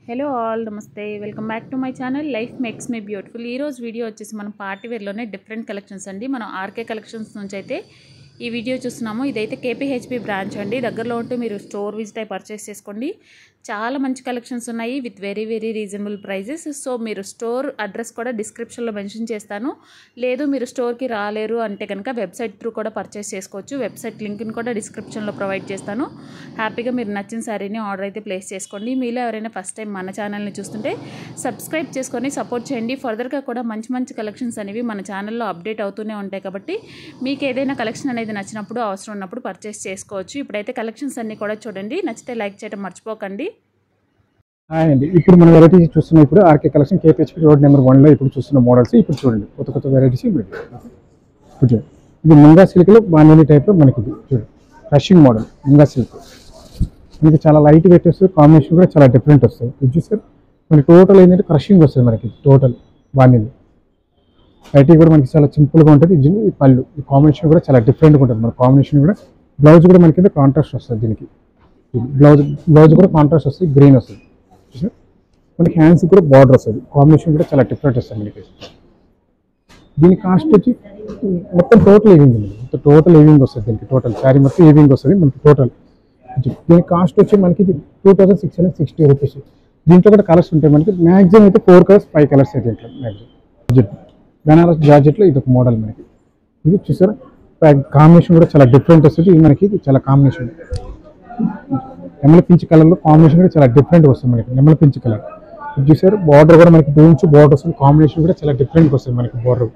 Hello all నమస్తే welcome back to my channel life makes me beautiful ఈ రోజు video వచ్చేసి మనం పార్టీ వేర్లోనే డిఫరెంట్ కలెక్షన్స్ అండి మనం ఆర్కే కలెక్షన్స్ నుంచి అయితే ఈ వీడియో చూస్తున్నాము ఇదైతే కేపీహెచ్పి బ్రాంచ్ అండి దగ్గరలో ఉంటే మీరు స్టోర్ విజిట్ అయి పర్చేస్ చేసుకోండి చాలా మంచి కలెక్షన్స్ ఉన్నాయి with very very reasonable prices so మీరు స్టోర్ అడ్రస్ కూడా డిస్క్రిప్షన్లో మెన్షన్ చేస్తాను లేదు మీరు స్టోర్కి రాలేరు అంటే కనుక వెబ్సైట్ త్రూ కూడా పర్చేస్ చేసుకోవచ్చు వెబ్సైట్ లింక్ని కూడా డిస్క్రిప్షన్లో ప్రొవైడ్ చేస్తాను హ్యాపీగా మీరు నచ్చిన శారీని ఆర్డర్ అయితే ప్లేస్ చేసుకోండి మీలో ఎవరైనా ఫస్ట్ టైం మన ఛానల్ని చూస్తుంటే సబ్స్క్రైబ్ చేసుకొని సపోర్ట్ చేయండి ఫర్దర్గా కూడా మంచి మంచి కలెక్షన్స్ అనేవి మన ఛానల్లో అప్డేట్ అవుతూనే ఉంటాయి కాబట్టి మీకు ఏదైనా కలెక్షన్ అనేది నచ్చినప్పుడు అవసరం ఉన్నప్పుడు పర్చేస్ చేసుకోవచ్చు ఇప్పుడైతే కలెక్షన్స్ అన్నీ కూడా చూడండి నచ్చితే లైక్ చేయడం మర్చిపోకండి హాయ్ అండి ఇప్పుడు మన వెరైటీస్ చూస్తున్నాం ఇప్పుడు RK collection KPHB road number వన్లో ఇప్పుడు చూస్తున్న మోడల్స్ ఇప్పుడు చూడండి కొత్త కొత్త వెరైటీస్ ఇప్పుడు ఇప్పుడు చూడండి ఇది ముంగా సిల్క్లో బాణీని టైప్లో మనకి ఇది చూడండి రషింగ్ మోడల్ ముంగా సిల్క్ మనకి చాలా లైట్ వెయిట్ వస్తుంది కాంబినేషన్ కూడా చాలా డిఫరెంట్ వస్తుంది ఇది చూసారు మనకి టోటల్ ఏంటంటే క్రషింగ్ వస్తుంది మనకి టోటల్ బాణీలు లైట్ కూడా మనకి చాలా సింపుల్గా ఉంటుంది ఇది ఈ పళ్ళు ఈ కాంబినేషన్ కూడా చాలా డిఫరెంట్గా ఉంటుంది మన కాంబినేషన్ కూడా బ్లౌజ్ కూడా మనకి కాంట్రాస్ట్ వస్తుంది దీనికి బ్లౌజ్ బ్లౌజ్ కూడా కాంట్రాస్ట్ వస్తుంది గ్రీన్ వస్తుంది చూసారా? మనకి హ్యాండ్స్ కూడా బార్డర్ వస్తుంది కాంబినేషన్ కూడా చాలా డిఫరెంట్ వస్తుంది మనకి దీని కాస్ట్ వచ్చి మొత్తం టోటల్ ఏవింగ్ ఉంది మొత్తం టోటల్ ఏవింగ్ వస్తుంది దీనికి టోటల్ శారీ మొత్తం ఏవింగ్ వస్తుంది మనకి టోటల్ దీని కాస్ట్ వచ్చి మనకి two thousand six hundred sixty rupees దీంట్లో కూడా కలర్స్ ఉంటాయి మనకి మ్యాక్సిమం అయితే ఫోర్ కలర్స్ ఫైవ్ కలర్స్ అయితే దీంట్లో మ్యాక్సిమం బెనారస్ జార్జెట్లో ఇది ఒక మోడల్ మనకి ఇది చూసారా కాంబినేషన్ కూడా చాలా డిఫరెంట్ వస్తుంది ఇది మనకి ఇది చాలా కాంబినేషన్ నెమల పించ్ కలర్లో కాంబినేషన్ కూడా చాలా డిఫరెంట్ వస్తుంది మనకి నెమల పించ్ కలర్ ఇది చూసారు బార్డర్ కూడా మనకి టూ ఇంచ్ బార్డర్ వస్తుంది కాంబినేషన్ కూడా చాలా డిఫరెంట్ వస్తుంది మనకి బార్డర్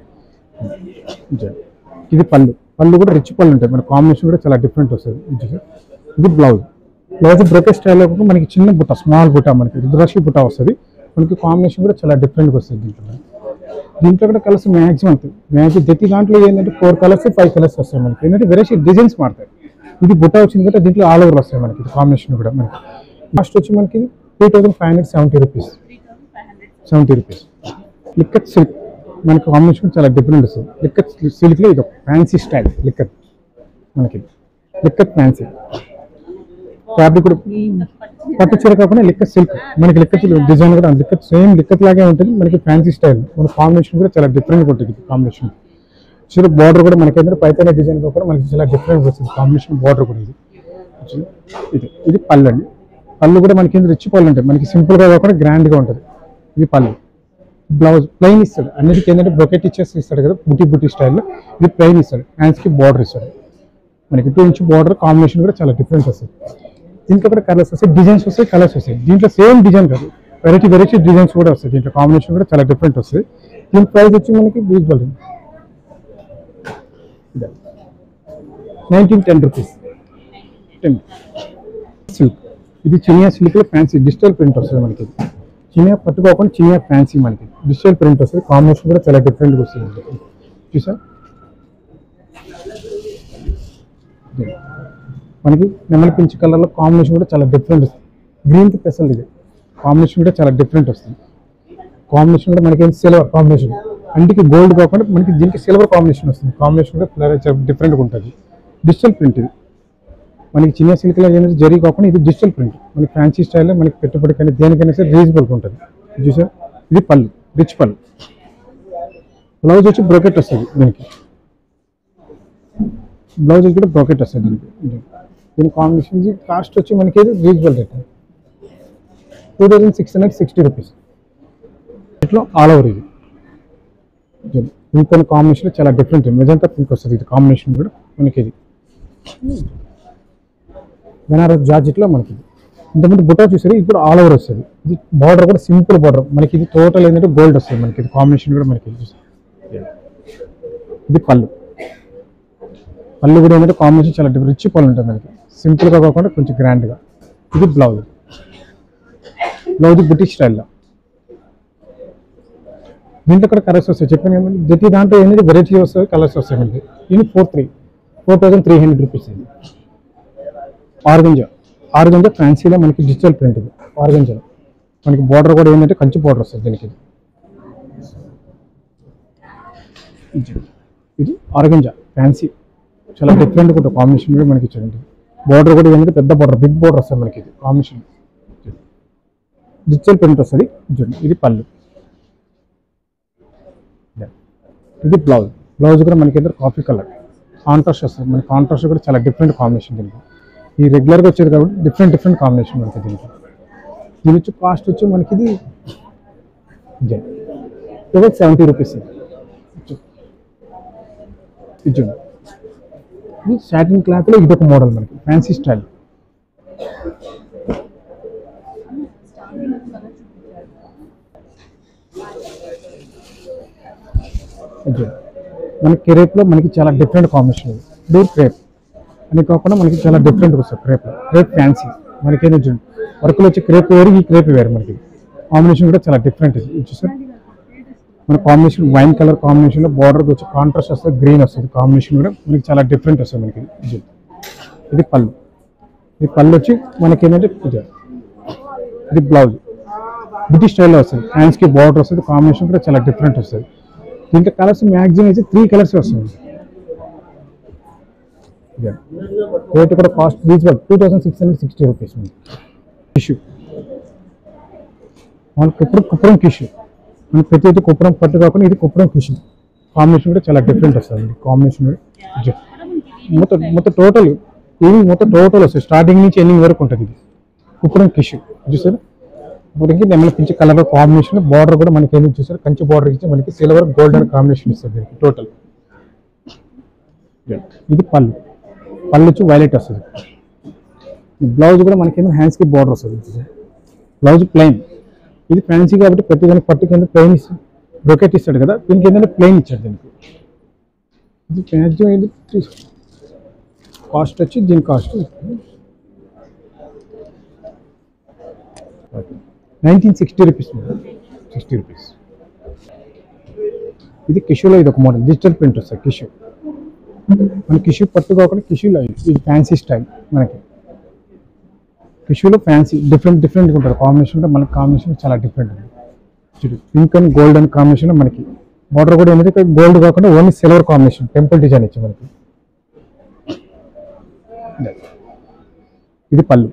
ఇది పళ్ళు పళ్ళు కూడా రిచ్ పళ్ళు ఉంటాయి మన కాంబినేషన్ కూడా చాలా డిఫరెంట్ వస్తుంది ఇది చూసారు ఇది బ్లౌజ్ బ్లౌజ్ బ్రోకెట్ స్టైల్లో కూడా మనకి చిన్న బుట్ట స్మాల్ బుట్ట మనకి రుద్రాక్షి బుట్ట వస్తుంది మనకి కాంబినేషన్ కూడా చాలా డిఫరెంట్గా వస్తుంది దీంట్లో దీంట్లో కూడా కలర్స్ మ్యాక్సిమం అవుతాయి మ్యాక్సిమం ప్రతి దాంట్లో ఏంటంటే ఫోర్ కలర్స్ ఫైవ్ కలర్స్ వస్తాయి మనకి ఏంటంటే వెరైటీ డిజైన్స్ మారుతాయి ఇది బుట్ట వచ్చింది కదా దీంట్లో ఆల్ ఓవర్ వస్తాయి మనకి కాంబినేషన్ కూడా మనకి కాస్ట్ వచ్చి మనకి three thousand five hundred seventy rupees seventy rupees లిక్కత్ సిల్క్ మనకి కాంబినేషన్ చాలా డిఫరెంట్ వస్తుంది లిక్కత్ సిల్క్లో ఇది ఫ్యాన్సీ స్టైల్ లిక్కత్ మనకి లిక్కత్ ఫ్యాన్సీ ఫ్యాబ్రిక్ కూడా పట్టు చీర కాకుండా లిక్కత్ సిల్క్ మనకి లిక్కత్ డిజైన్ కూడా లిక్కత్ సేమ్ లిక్కత్ లాగే ఉంటుంది మనకి ఫ్యాన్సీ స్టైల్ మన కాంబినేషన్ కూడా చాలా డిఫరెంట్గా ఉంటుంది కాంబినేషన్ చీర బార్డర్ కూడా మనకి ఏంటంటే పైతేనే డిజైన్ కూడా మనకి చాలా డిఫరెంట్ వస్తుంది కాంబినేషన్ బార్డర్ కూడా ఇది ఇది ఇది పళ్ళు అండి పళ్ళు కూడా మనకి ఏంటి రిచ్ పళ్ళు ఉంటాయి మనకి సింపుల్గా కాకుండా గ్రాండ్గా ఉంటుంది ఇది పళ్ళు బ్లౌజ్ ప్లెయిన్ ఇస్తాడు అన్నిటికీ ఏంటంటే బ్రొకెట్ ఇచ్చేసి ఇస్తాడు కదా బుటీ బుటీ స్టైల్లో ఇది ప్లెయిన్ ఇస్తాడు హ్యాండ్స్కి బార్డర్ ఇస్తాడు మనకి టూ ఇంచ్ బార్డర్ కాంబినేషన్ కూడా చాలా డిఫరెంట్ వస్తుంది దీంట్లో కూడా కలర్స్ వస్తాయి డిజైన్స్ వస్తాయి కలర్స్ వస్తాయి దీంట్లో సేమ్ డిజైన్ కాదు వెరైటీ వెరైటీ డిజైన్స్ కూడా వస్తాయి దీంట్లో కాంబినేషన్ కూడా చాలా డిఫరెంట్ వస్తుంది దీని ప్రైస్ వచ్చి మనకి reasonable nineteen ten rupees ten silk ఇది చినియా సిల్క్లో ఫ్యాన్సీ డిజిటల్ ప్రింట్ వస్తుంది మనకి చినియా పట్టుకోకుండా చినియా ఫ్యాన్సీ మనకి డిజిటల్ ప్రింట్ వస్తుంది కాంబినేషన్ కూడా చాలా డిఫరెంట్గా వస్తుంది మనకి చూసా ఇది. మనకి నెమలి పించ్ కలర్లో కాంబినేషన్ కూడా చాలా డిఫరెంట్ వస్తుంది గ్రీన్కి స్పెషల్ ఇది కాంబినేషన్ కూడా చాలా డిఫరెంట్ వస్తుంది కాంబినేషన్ కూడా మనకి సిల్వర్ కాంబినేషన్ అంటికి గోల్డ్ కాకుండా మనకి దీనికి సిల్వర్ కాంబినేషన్ వస్తుంది కాంబినేషన్ కూడా ఫ్లవర్ చాలా డిఫరెంట్గా ఉంటుంది డిజిటల్ ప్రింట్ ఇది మనకి చిన్న సిల్క్లో ఏంటంటే జరీ కాకుండా ఇది డిజిటల్ ప్రింట్ మనకి ఫ్యాన్సీ స్టైల్లో మనకి పెట్టుబడికైనా దేనికైనా సరే రీజనబుల్గా ఉంటుంది ఇది చూసారు ఇది పళ్ళు రిచ్ పళ్ళు బ్లౌజ్ వచ్చి బ్రోకెట్ వస్తుంది దీనికి బ్లౌజ్ కూడా బ్రోకెట్ వస్తుంది దీనికి దీని కాంబినేషన్ కాస్ట్ వచ్చి మనకి reasonable rate two thousand six hundred sixty rupees ఇట్లా ఆల్ ఓవర్ ఇది ఇంకొన్ని కాంబినేషన్ చాలా డిఫరెంట్ మెజంతా పింక్ వస్తుంది ఇది కాంబినేషన్ కూడా మనకి ఇది బెనారస్ జార్జెట్లో మనకి ఇది ఇంతకుముందు బుటా చూసారు ఇప్పుడు ఆల్ ఓవర్ వస్తుంది ఇది బార్డర్ కూడా సింపుల్ బార్డర్ మనకి ఇది టోటల్ ఏంటంటే గోల్డ్ వస్తుంది మనకి ఇది కాంబినేషన్ కూడా మనకి ఇది చూసారు. ఇది పళ్ళు పళ్ళు కూడా ఏంటంటే కాంబినేషన్ చాలా డిఫరెంట్ రిచ్ పళ్ళు ఉంటుంది మనకి సింపుల్గా కాకుండా కొంచెం గ్రాండ్గా ఇది బ్లౌజ్ బ్లౌజ్ బుటిక్ స్టైల్లో దీంట్లో కూడా కలర్స్ వస్తాయి చెప్పాను ఏమంటే ప్రతి దాంట్లో ఏంటంటే వెరైటీ వస్తాయి కలర్స్ వస్తాయి మనకి ఇది four three four thousand three hundred rupees ఇది ఆర్గంజా ఆర్గంజా ఫ్యాన్సీలో మనకి డిజిటల్ ప్రింట్ ఇది ఆర్గంజాలో మనకి బార్డర్ కూడా ఏంటంటే కంచి బార్డర్ వస్తుంది దీనికి ఇది. ఇది ఆర్గంజా ఫ్యాన్సీ చాలా డిఫరెంట్గా ఉంటుంది కాంబినేషన్ కూడా మనకి చూడండి బార్డర్ కూడా ఏంటంటే పెద్ద బార్డర్ బిగ్ బార్డర్ వస్తుంది మనకి ఇది కాంబినేషన్ డిజిటల్ ప్రింట్ వస్తుంది చూడండి ఇది పళ్ళు ఇది బ్లౌజ్ బ్లౌజ్ కూడా మనకి ఇద్దరు కాఫీ కలర్ కాంట్రాస్ట్ వస్తుంది మన కాంట్రాస్ట్ కూడా చాలా డిఫరెంట్ కాంబినేషన్ దీనికి ఈ రెగ్యులర్గా వచ్చేది కాబట్టి డిఫరెంట్ డిఫరెంట్ కాంబినేషన్ మనకి దీనికి దీని వచ్చి కాస్ట్ వచ్చి మనకి ఇది ఇది సెవెంటీ రూపీస్ ఇది చూడండి ఇది సాటిన్ క్లాత్లో ఇది ఒక మోడల్ మనకి ఫ్యాన్సీ స్టైల్ ఇది చూడండి. మన క్రేప్లో మనకి చాలా డిఫరెంట్ కాంబినేషన్ ఇది డూర్ క్రేప్ అని కాకుండా మనకి చాలా డిఫరెంట్ వస్తుంది క్రేప్ క్రేప్ ఫ్యాన్సీ మనకి ఏంటంటే చూడండి వర్క్లో వచ్చి క్రేప్ వేరు ఈ క్రేప్ వేరు మనకి కాంబినేషన్ కూడా చాలా డిఫరెంట్ ఇది ఇది చూసారు మన కాంబినేషన్ వైన్ కలర్ కాంబినేషన్లో బార్డర్కి వచ్చి కాంట్రాస్ట్ వస్తుంది గ్రీన్ వస్తుంది కాంబినేషన్ కూడా మనకి చాలా డిఫరెంట్ వస్తుంది మనకి ఇది ఇది పళ్ళు ఇది పళ్ళు వచ్చి మనకి ఏంటంటే ఇది ఇది బ్లౌజ్ బ్రిటిష్ స్టైల్లో వస్తుంది హ్యాండ్స్కి బార్డర్ వస్తుంది కాంబినేషన్ కూడా చాలా డిఫరెంట్ వస్తుంది దీంట్లో కలర్స్ మ్యాక్సిమం అయితే త్రీ కలర్స్ వస్తుంది రేట్ కూడా cost reasonable two thousand six hundred sixty rupees tissue మనకి కుప్పరం కుప్పరం టిష్యూ మనకి ప్రతి ఒక్కటి కుప్పరం పట్టు కాకుండా ఇది కుప్పరం టిష్యూ కాంబినేషన్ కూడా చాలా డిఫరెంట్ వస్తుంది కాంబినేషన్ కూడా జ- మొత్తం మొత్తం టోటల్ ఇది మొత్తం టోటల్ వస్తుంది స్టార్టింగ్ నుంచి ఎండింగ్ వరకు ఉంటుంది ఇది కుప్పరం టిష్యూ చూసారు మనకి నెమల పించి కలర్ కాంబినేషన్ బార్డర్ కూడా మనకి ఏమి చూసారు కంచి బార్డర్ ఇచ్చి మనకి సిల్వర్ గోల్డెన్ కాంబినేషన్ ఇస్తుంది దీనికి టోటల్ ఇది పళ్ళు పళ్ళు వచ్చి వైలెట్ వస్తుంది ఈ బ్లౌజ్ కూడా మనకి ఏమో హ్యాండ్స్కి బార్డర్ వస్తుంది బ్లౌజ్ ప్లెయిన్ ఇది ఫ్యాన్సీ కాబట్టి ప్రతి దానికి పట్టు కింద ప్లెయిన్ ఇస్తాడు బ్రొకెట్ ఇస్తాడు కదా దీనికి ఏంటంటే ప్లెయిన్ ఇచ్చాడు దీనికి ఇది మ్యాక్సిమం ఇది కాస్ట్ వచ్చి దీని cost nineteen sixty rupees sixty rupees ఇది కిషులో ఇది ఒక మోడల్ డిజిటల్ ప్రింట్ వస్తుంది కిషు మన కిషు పట్టు కాకుండా కిషులో ఇది ఇది ఫ్యాన్సీ స్టైల్ మనకి టిష్యూలో ఫ్యాన్సీ డిఫరెంట్ డిఫరెంట్గా ఉంటుంది కాంబినేషన్ కూడా మనకి కాంబినేషన్ చాలా డిఫరెంట్ ఉంది చూడు pink and gold and combination మనకి బార్డర్ కూడా ఏంటంటే గోల్డ్ కాకుండా only silver combination temple design ఇచ్చి మనకి ఇది పళ్ళు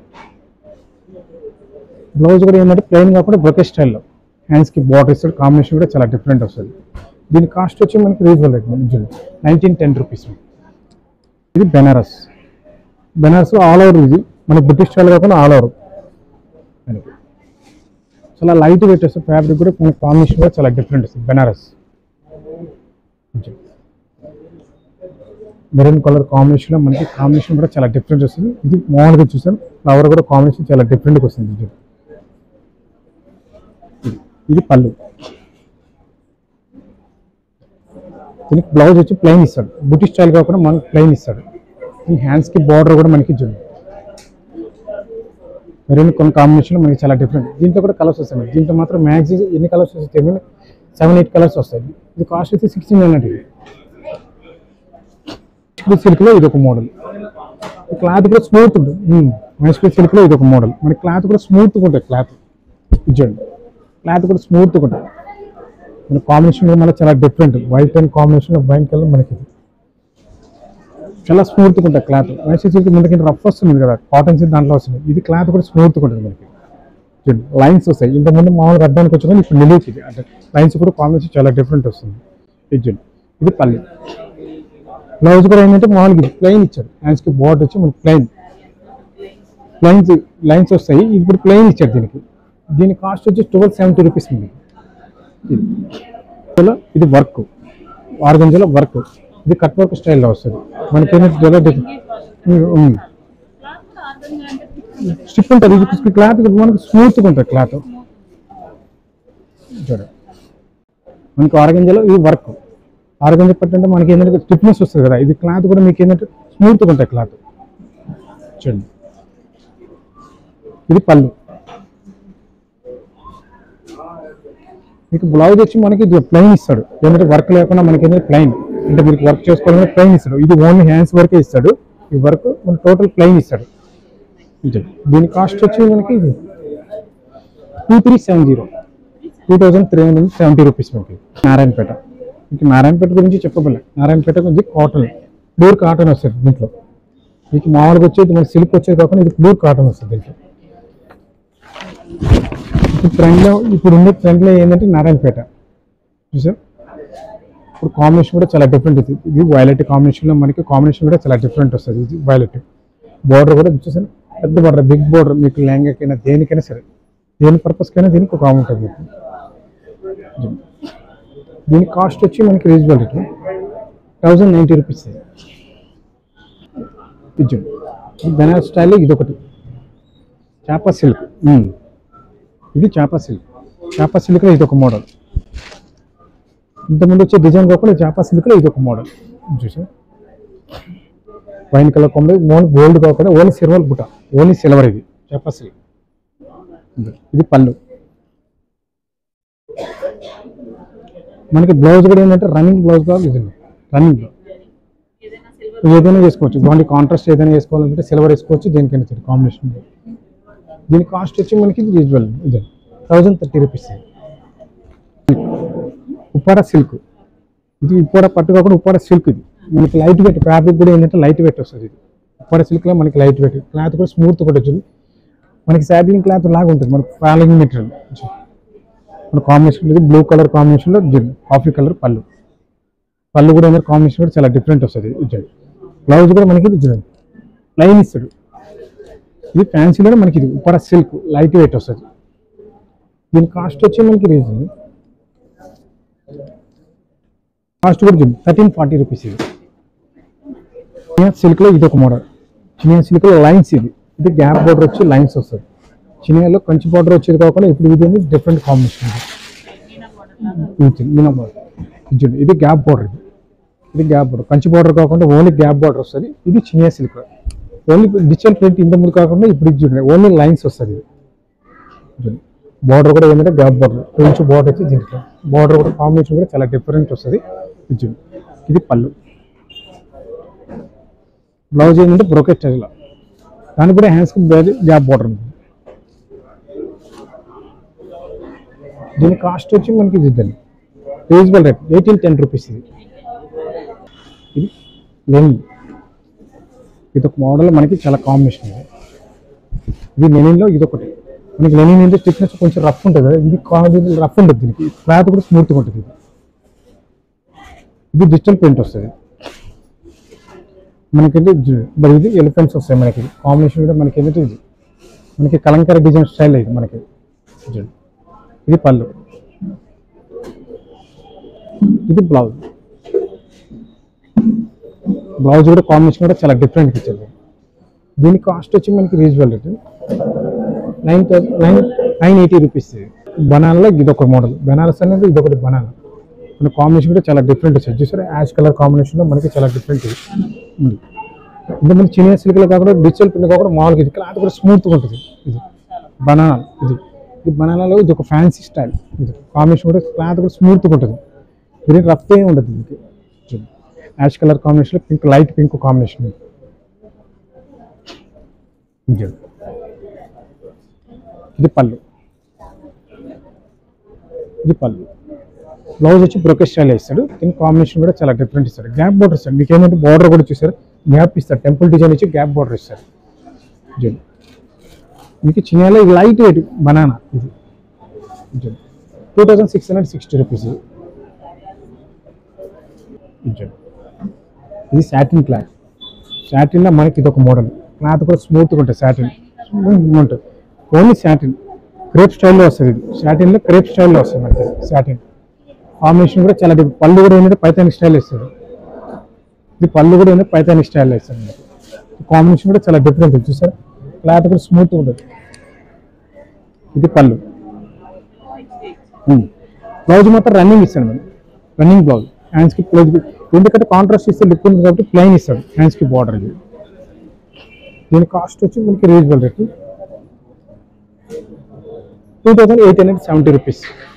బ్లౌజ్ కూడా ఏంటంటే ప్లెయిన్ కాకుండా బ్రొకే స్టైల్లో హ్యాండ్స్కి బార్డర్ ఇస్తాడు కాంబినేషన్ కూడా చాలా డిఫరెంట్ వస్తుంది దీని కాస్ట్ వచ్చి మనకి reasonable rate nineteen ten rupees ఇది బెనారస్ బెనారస్ ఆల్ ఓవర్ ఇది మన బ్రిటిష్ స్టైల్ కాకుండా ఆల్ ఓవర్ మనకి చాలా లైట్ వెయిట్ వస్తుంది ఫ్యాబ్రిక్ కూడా మన కాంబినేషన్ కూడా చాలా డిఫరెంట్ వస్తుంది బెనారస్ మెరూన్ కలర్ కాంబినేషన్లో మనకి కాంబినేషన్ కూడా చాలా డిఫరెంట్ వస్తుంది ఇది మామూలుగా చూసాను ఫ్లవర్ కూడా కాంబినేషన్ చాలా డిఫరెంట్గా వస్తుంది ఇది ఇది- ఇది పళ్ళు దీనికి బ్లౌజ్ వచ్చి ప్లెయిన్ ఇస్తాడు బుటీ స్టైల్ కాకుండా మనకి ప్లెయిన్ ఇస్తాడు ఈ హ్యాండ్స్కి బార్డర్ కూడా మనకి చూడండి మెరూన్ కొన్ని కాంబినేషన్ మనకి చాలా డిఫరెంట్ దీంట్లో కూడా కలర్స్ వస్తాయి మనకి. దీంట్లో మాత్రం మ్యాక్సిమం ఎన్ని కలర్స్ వస్తాయి సెవెన్ ఎయిట్ కలర్స్ వస్తాయి ఇది కాస్ట్ వచ్చి సిక్స్టీన్ హండ్రెడ్ సిల్క్లో ఇది ఒక మోడల్ క్లాత్ కూడా స్మూత్ ఉంటుంది మైస్కూల్ సిల్క్లో ఇది ఒక మోడల్ మన క్లాత్ కూడా స్మూత్గా ఉంటుంది క్లాత్ ఇచ్చండి క్లాత్ కూడా స్మూత్గా ఉంటుంది మన కాంబినేషన్ కూడా మళ్ళీ చాలా different white and combination white colour మనకి ఇది. చాలా స్మూత్గా ఉంటుంది క్లాత్ మైసూర్ సిల్క్ మనకి రఫ్ వస్తుంది కదా కాటన్ సిల్క్ దాంట్లో వస్తుంది ఇది క్లాత్ కూడా స్మూత్గా ఉంటుంది మనకి చూడండి లైన్స్ వస్తాయి ఇంతకుముందు మామూలుగా అడ్డానికి వచ్చి కానీ ఇప్పుడు నిలువుకి ఇది అంటే లైన్స్ కూడా కాంబినేషన్ చాలా డిఫరెంట్ వస్తుంది ఇది చూడండి ఇది పల్లి బ్లౌజ్ కూడా ఏంటంటే మామూలుగా ఇది ప్లెయిన్ ఇచ్చాడు హ్యాండ్స్కి బార్డర్ వచ్చి మనకి ప్లెయిన్ లైన్స్ లైన్స్ వస్తాయి ఇది ఇప్పుడు ప్లెయిన్ ఇచ్చాడు దీనికి దీని కాస్ట్ వచ్చి ట్వెల్వ్ సెవెంటీ రూపీస్ ఉంది ఇది ఇందులో ఇది వర్క్ ఆర్గంజలో వర్క్ ఇది కట్ వర్క్ స్టైల్లో వస్తుంది మనకి ఏంటంటే స్టిప్ ఉంటుంది ఇది క్లాత్ మనకి స్మూత్గా ఉంటుంది క్లాత్ చూడ మనకి ఆర్గంజలో ఇది వర్క్ ఆర్గంజ పట్టు అంటే మనకి ఏంటంటే స్టిఫ్నెస్ వస్తుంది కదా ఇది క్లాత్ కూడా మీకు ఏంటంటే స్మూత్గా ఉంటుంది క్లాత్ చూడండి ఇది పళ్ళు మీకు బ్లౌజ్ వచ్చి మనకి ప్లెయిన్ ఇస్తాడు ఏంటంటే వర్క్ లేకుండా మనకి ఏంటంటే ప్లెయిన్ అంటే మీకు వర్క్ చేసుకోవాలంటే ప్లెయిన్ ఇస్తాడు ఇది ఓన్లీ హ్యాండ్స్ వరకే ఇస్తాడు ఈ వర్క్ మన టోటల్ ప్లెయిన్ ఇస్తాడు ఇది. దీని కాస్ట్ వచ్చి మనకి ఇది two three seven zero two thousand three hundred seventy rupees మనకి నారాయణపేట మీకు నారాయణపేట గురించి చెప్పబోలే నారాయణపేట గురించి కాటన్ ప్యూర్ కాటన్ వస్తుంది దీంట్లో మీకు మామూలుగా వచ్చేది మనకి సిల్క్ వచ్చేది కాకుండా ఇది ప్యూర్ కాటన్ వస్తుంది దీంట్లో ఇప్పుడు ట్రెండ్లో ఇప్పుడు ఉండే ట్రెండ్లో ఏంటంటే నారాయణపేట చూసారు ఇప్పుడు కాంబినేషన్ కూడా చాలా డిఫరెంట్ ఇది ఇది వైలెట్ కాంబినేషన్లో మనకి కాంబినేషన్ కూడా చాలా డిఫరెంట్ వస్తుంది ఇది వైలెట్ బార్డర్ కూడా చూసారు పెద్ద బార్డర్ బిగ్ బార్డర్ మీకు లెహంగాకైనా దేనికైనా సరే దేని పర్పస్కైనా దీనికి ఒక ఉంటుంది మీకు దీని కాస్ట్ వచ్చి మనకి reasonable rate thousand ninety rupees ఇది బెనారస్ స్టైల్ ఇది ఒకటి చేప సిల్క్ ఇది చేప సిల్క్ చేప సిల్క్లో ఇది ఒక మోడల్ ఇంతకుముందు వచ్చే డిజైన్ కాకుండా చేప సిల్క్లో ఇది ఒక మోడల్ చూసా వైన్ కలర్ కొమ్మ ఓన్లీ గోల్డ్ కాకుండా ఓన్లీ సిల్వర్ బుట్ట ఓన్లీ సిల్వర్ ఇది చేప సిల్క్ ఇది పళ్ళు మనకి బ్లౌజ్ కూడా ఏంటంటే రన్నింగ్ బ్లౌజ్ కావాలి ఇది రన్నింగ్ బ్లౌజ్ ఏదైనా చేసుకోవచ్చు బాగుంది కాంట్రాస్ట్ ఏదైనా వేసుకోవాలంటే సిల్వర్ వేసుకోవచ్చు దేనికైనా సరే కాంబినేషన్ దీని కాస్ట్ వచ్చి మనకి ఇది యూజువల్ ఇది thousand thirty rupees Uppada silk ఇది ఉప్పాడ పట్టు కాకుండా ఉప్పాడ సిల్క్ ఇది మనకి లైట్ వెయిట్ ఫ్యాబ్రిక్ కూడా ఏంటంటే లైట్ వెయిట్ వస్తుంది ఇది ఉప్పాడ సిల్క్లో మనకి లైట్ వెయిట్ క్లాత్ కూడా స్మూత్ కూడా వచ్చింది మనకి శాటిలింగ్ క్లాత్ లాగా ఉంటుంది మనకి ఫాలింగ్ మెటీరియల్ మన కాంబినేషన్ ఇది బ్లూ కలర్ కాంబినేషన్లో కాఫీ కలర్ పళ్ళు పళ్ళు కూడా ఏంటంటే కాంబినేషన్ కూడా చాలా డిఫరెంట్ వస్తుంది ఇది బ్లౌజ్ కూడా మనకి ఇది చూడండి లైన్ ఇస్తాడు ఇది ఫ్యాన్సీలో మనకి ఇది ఉప్పర సిల్క్ లైట్ వెయిట్ వస్తుంది దీని కాస్ట్ వచ్చి మనకి రీజన్ కాస్ట్ కూడా చూడండి థర్టీన్ ఫార్టీ రూపీస్ ఇది చినియా సిల్క్లో ఇది ఒక మోడల్ చినియా సిల్క్లో లైన్స్ ఇది ఇది గ్యాప్ బార్డర్ వచ్చి లైన్స్ వస్తుంది చినియాలో కంచి బార్డర్ వచ్చేది కాకుండా ఇప్పుడు ఇది డిఫరెంట్ కాంబినేషన్ ఇది మీనా బార్డర్ ఇది చూడండి ఇది గ్యాప్ బార్డర్ ఇది ఇది గ్యాప్ బార్డర్ కంచి బార్డర్ కాకుండా ఓన్లీ గ్యాప్ బార్డర్ వస్తుంది ఇది చినియా సిల్క్ ఓన్లీ డిజిటల్ ప్రింట్ ఇంత ముందు కాకుండా ఇప్పుడు ఇది చూడండి ఓన్లీ లైన్స్ వస్తుంది ఇది బార్డర్ కూడా ఏంటంటే గ్యాప్ బార్డర్ కొంచెం బార్డర్ వచ్చి దీంట్లో బార్డర్ కూడా కాంబినేషన్ కూడా చాలా డిఫరెంట్ వస్తుంది ఇది చూడండి ఇది పళ్ళు బ్లౌజ్ ఏంటంటే బ్రోకెట్ స్టైల్లో దానికి కూడా హ్యాండ్స్కి గ్యాప్ బార్డర్ ఉంది దీని కాస్ట్ వచ్చి మనకి ఇది ఇద్దండి reasonable rate eighteen ten rupees ఇది ఇది లెనిన్ ఇది ఒక మోడల్ మనకి చాలా కాంబినేషన్ ఇది ఇది లెనిన్లో ఇది ఒకటి మనకి లెనిన్ అంటే స్టిఫ్నెస్ కొంచెం రఫ్ ఉంటుంది కదా ఇది కాంబినేషన్ రఫ్ ఉంటుంది దీనికి క్లాత్ కూడా స్మూత్గా ఉంటుంది ఇది ఇది డిజిటల్ ప్రింట్ వస్తుంది మనకి మరి ఇది ఎలిఫెంట్స్ వస్తాయి మనకి కాంబినేషన్ కూడా మనకి ఏంటంటే ఇది మనకి కలంకారీ డిజైన్ స్టైల్ ఇది మనకి చూడండి. ఇది పళ్ళు ఇది బ్లౌజ్ బ్లౌజ్ కూడా కాంబినేషన్ కూడా చాలా డిఫరెంట్ ఇచ్చింది దీని కాస్ట్ వచ్చి మనకి reasonable rate nine thousand nine nine eighty rupees బనానాలో ఇది ఒక మోడల్ బనారస్ అనేది ఇది ఒకటి బనానా మన కాంబినేషన్ కూడా చాలా డిఫరెంట్ వచ్చింది చూసారా యాష్ కలర్ కాంబినేషన్లో మనకి చాలా డిఫరెంట్ ఉంది ఇంతకుముందు చిన్న సిల్క్లో కాకుండా డిజిటల్ పిన్ కాకుండా మామూలుగా ఇది క్లాత్ కూడా స్మూత్గా ఉంటుంది ఇది బనానా ఇది ఇది బనానాలో ఇది ఒక ఫ్యాన్సీ స్టైల్ ఇది కాంబినేషన్ కూడా క్లాత్ కూడా స్మూత్గా ఉంటుంది ఇది రఫ్ ఏమి ఉండదు దీనికి యాష్ కలర్ కాంబినేషన్లో పింక్ లైట్ పింక్ కాంబినేషన్ ఇది ఇది పళ్ళు ఇది పళ్ళు బ్లౌజ్ వచ్చి బ్రోకెట్ స్టైల్ ఇస్తాడు దీని కాంబినేషన్ కూడా చాలా డిఫరెంట్ ఇస్తాడు గ్యాప్ బార్డర్ ఇస్తాడు మీకు ఏంటంటే బార్డర్ కూడా చూసారు గ్యాప్ ఇస్తాడు టెంపుల్ డిజైన్ ఇచ్చి గ్యాప్ బార్డర్ ఇస్తాడు ఇది మీకు చిన్నలో ఇది లైట్ వెయిట్ బనానా ఇది two thousand six hundred sixty rupees ఇది చూడండి. ఇది సాటిన్ క్లాత్ సాటిన్లో మనకి ఇది ఒక మోడల్ క్లాత్ కూడా స్మూత్గా ఉంటుంది సాటిన్ ఉంటుంది ఓన్లీ సాటిన్ క్రేప్ స్టైల్లో వస్తుంది ఇది సాటిన్లో క్రేప్ స్టైల్లో వస్తుంది మనకి సాటిన్ కాంబినేషన్ కూడా చాలా different. పళ్ళు కూడా ఏంటంటే పైతాని స్టైల్ ఇస్తుంది ఇది పళ్ళు కూడా ఏంటంటే పైతాని స్టైల్లో ఇస్తుంది మనకి కాంబినేషన్ కూడా చాలా డిఫరెంట్ ఉంది చూసారా క్లాత్ కూడా స్మూత్ ఉంటుంది ఇది పళ్ళు బ్లౌజ్ మాత్రం రన్నింగ్ ఇస్తాడు మనం రన్నింగ్ బ్లౌజ్ హ్యాండ్స్కి బ్లౌజ్ ఎందుకంటే కాంట్రాస్ట్ ఇస్తే లిప్ ఉంది కాబట్టి ప్లెయిన్ ఇస్తాడు హ్యాండ్స్కి బార్డర్ ఇది దీని కాస్ట్ వచ్చి మనకి reasonable rate two thousand eight hundred seventy rupees